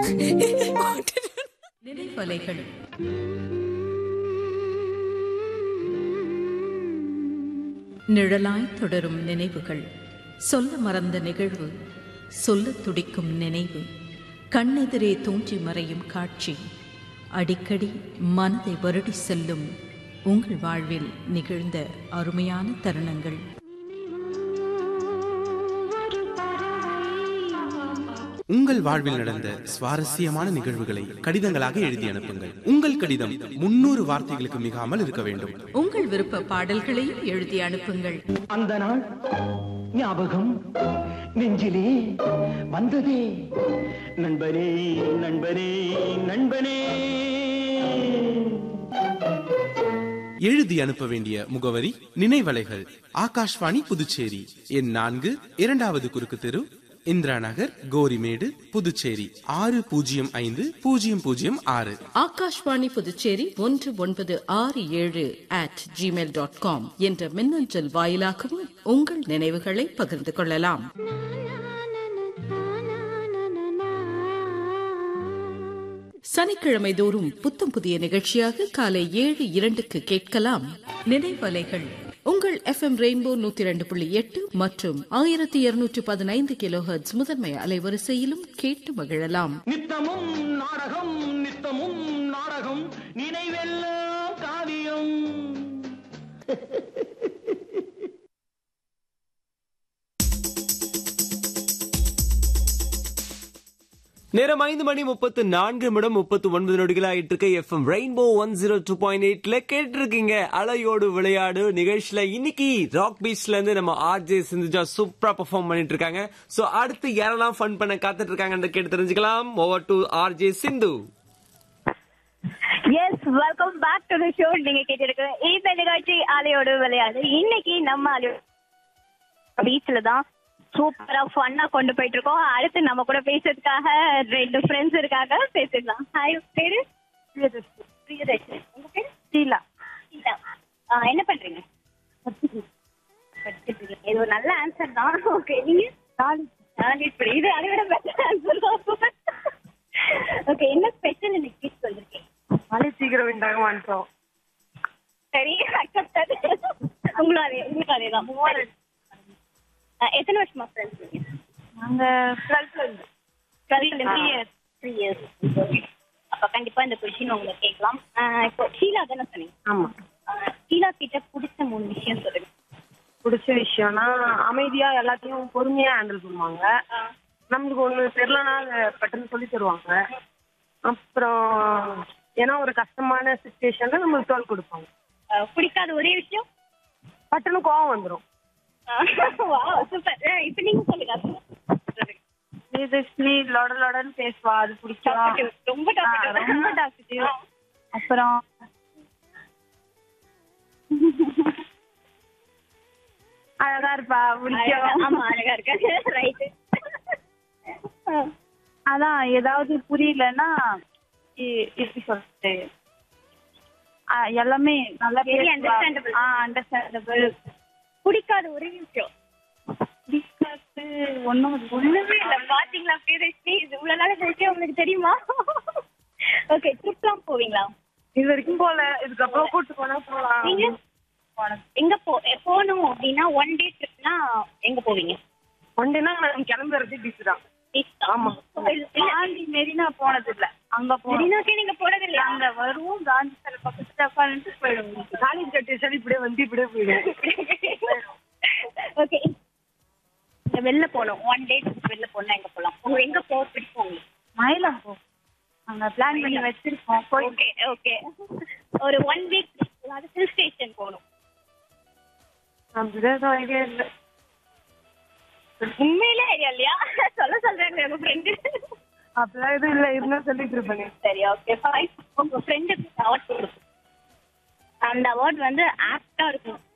நினைவலைகள் நிழலாய் தொடரும் நினைவுகள் சொல்ல மறந்த நிகழ்வு சொல்லத் துடிக்கும் நினைவு கண்ணெதிரே தோன்றி மறையும் காட்சி அடிக்கடி மனதை வருடி செல்லும் உங்கள் வாழ்வில் நிகழ்ந்த அருமையான தருணங்கள் உங்கள் வாழ்வில் நடந்த சுவாரஸ்யமான நிகழ்வுகளை கடிதங்களாக எழுதி அனுப்புங்கள் உங்கள் கடிதம் முன்னூறு வார்த்தைகளுக்கு மிகாமல் இருக்க வேண்டும் உங்கள் விருப்ப பாடல்களையும் எழுதி அனுப்புங்கள் அந்த நாள் ஞாபகம் நெஞ்சிலே வந்ததே நண்பனே நண்பனே நண்பனே எழுதி அனுப்ப வேண்டிய முகவரி நினைவலைகள் ஆகாஷ்வாணி புதுச்சேரி எண் நான்கு இரண்டாவது குறுக்கு தெரு இந்திரா நகர் கோரிமேடு புதுச்சேரி ஆறு பூஜ்ஜியம் ஐந்து பூஜ்ஜியம் பூஜ்ஜியம் ஆறு ஆகாஷ்வாணி புதுச்சேரி ஒன்று ஒன்பது ஆறு ஏழு அட் ஜிமெயில் டாட் காம் என்ற மின்னஞ்சல் வாயிலாகவும் உங்கள் நினைவுகளை பகிர்ந்து கொள்ளலாம் சனிக்கிழமை தோறும் புத்தம் புதிய நிகழ்ச்சியாக காலை ஏழு இரண்டுக்கு கேட்கலாம் நினைவலைகள் உங்கள் எஃப்எம் ரெயின்போ நூத்தி ரெண்டு புள்ளி எட்டு மற்றும் ஆயிரத்தி இருநூற்றி பதினைந்து கிலோஹெர்ட்ஸ் முதன்மை அலைவரிசையிலும் கேட்டு மகிழலாம் நித்தமும் நாடகம் நித்தமும் நாடகம் நினைவெல்லாம் காவியம் நேரம் ஐந்து மணி முப்பத்து நான்கு நிமிடம் முப்பத்து ஒன்பது நொடிகள் ஆயிட்டு இருக்க FM rainbow one zero two point எயிட்ல கேட்டு இருக்கீங்க அலையோடு விளையாடு நிகழ்ச்சியில இன்னைக்கு ராக் பீச்ல இருந்து நம்ம ஆர்ஜே சிந்துஜா சூப்பரா பெர்ஃபார்ம் பண்ணிட்டு இருக்காங்க சோ அடுத்து யாரெல்லாம் ஃபன் பண்ண காத்துட்டு இருக்காங்கன்னு கேட்டு தெரிஞ்சுக்கலாம் over to RJ Sindhu S welcome back to the show நீங்க கேட்டிருக்கிற இந்த நிகழ்ச்சி அலையோடு விளையாடு இன்னைக்கு நம்ம அலையோடு பீச்ல தான் சூப்பரா ஃபன்னா கொண்டு போயிட்டு இருக்கோம் அடுத்து நம்ம கூட பேசுறதுக்காக ரெண்டு ஃப்ரெண்ட்ஸ் இருக்காங்க பேசிடலாம் ஹாய் பேரு பிரியதர்ஷினி பிரியதர்ஷினி உங்க பேரு ஷீலா ஷீலா ஆ, என்ன பண்றீங்க படிச்சிட்டு இருக்கீங்க. இது ஒரு நல்ல ஆன்சர் தான் ஓகே நீங்க காலேஜ் படி இது அதை விட பெட்டர் ஆன்சர் தான் ஓகே என்ன ஸ்பெஷல் இன்னைக்கு பீச் வந்திருக்கீங்க மழை சீக்கிரம் விண்டாங்க வந்துட்டோம் சரி அக்செப்டட் உங்களும் அதே உங்களுக்கும் அதே தான் எத்தனை வருஷமா ஃப்ரெண்ட்ஸ் நீங்க நாங்க டுவெல்த்ல இருந்து டுவெல்த்ல த்ரீ இயர்ஸ் த்ரீ இயர்ஸ் அப்ப கண்டிப்பா இந்த கொஸ்டின் உங்களுக்கு கேட்கலாம் ஆஹ் இப்போ ஷீலா தானே சொன்னீங்க ஆமா ஆஹ் ஷீலா கிட்ட பிடிச்ச மூணு விஷயம் சொல்லுங்க பிடிச்ச விஷயம்னா அமைதியா எல்லாத்தையும் பொறுமையா ஹேண்டில் பண்ணுவாங்க நம்மளுக்கு ஒண்ணு தெரியலனா அதை பட்டுன்னு சொல்லி தருவாங்க அப்புறம் ஏன்னா ஒரு கஷ்டமான சுச்சுவேஷன்ல நம்மளுக்கு தோல் கொடுப்பாங்க ஆஹ் பிடிக்காத ஒரே விஷயம் பட்டுன்னு கோவம் வந்துரும் சூப்பர் இப்போ நீங்க சொல்லுங்க ஸ்ரீதர்ஷினி லொட லொடன்னு பேசுவா அது பிடிக்கும் Talkative. ரொம்ப talkative. ஆ, ரொம்ப talkative. அப்புறம் அழகா இருப்பா பிடிக்கும் ஆமா அழகா இருக்காங்க ரைட் அதான் ஏதாவது புரியலன்னா இ- எப்படி சொல்றது ஆ, எல்லாமே நல்லா Very பேசுவா. understandable. ஆ அண்டர்ஸ்டாண்டபிள் பிடிக்காத ஒரே விஷயம் பிடிக்காது ஒன்றும் ஒண்ணுமே இல்ல பாத்தீங்களா பிரியதர்ஷினி இது இவ்வளவு நாள் கழிச்சு உங்களுக்கு தெரியுமா ஓகே ட்ரிப்லாம் போவீங்களா இது வரைக்கும் போல இதுக்கப்புறம் கூட்டு போனா போலாம் நீங்க எங்க போ போகணும் அப்படின்னா ஒன் டே ட்ரிப்னா எங்க போவீங்க ஒன் டேனா நான் கிளம்புறது பீச் தான் ஆமா இல்ல காந்தி மெரினா போனது இல்ல அங்க போனோம் மெரினாக்கே நீங்க போனது இல்லையா அங்க வருவோம் காந்தி சிலை பக்கத்துல உட்காந்துட்டு போயிடுவோம் காலேஜ் கட்டி இப்படியே வந்து இப்படியே போயிடுவோம் ஓகே இந்த வெளில போகணும் ஒன் டே வெளில போனா எங்க போலாம் உங்க எங்க போக பிடிக்கும் உங்களுக்கு மயிலம் போ அங்க பிளான் பண்ணி வச்சிருக்கோம் போய் ஓகே ஓகே ஒரு ஒன் வீக் அதாவது ஹில் ஸ்டேஷன் போகணும் அப்படிதான் ஐடியா இல்லை உண்மையிலே ஐடியா இல்லையா சொல்ல சொல்றாங்க உங்க ஃப்ரெண்டு அப்படிலாம் எதுவும் இல்லை இருந்தா சொல்லிட்டு இருப்பேன் சரி ஓகே ஃபைன் உங்க ஃப்ரெண்டுக்கு அவார்ட் கொடுக்கும் அந்த அவார்ட் வந்து ஆப்டா இருக்கும்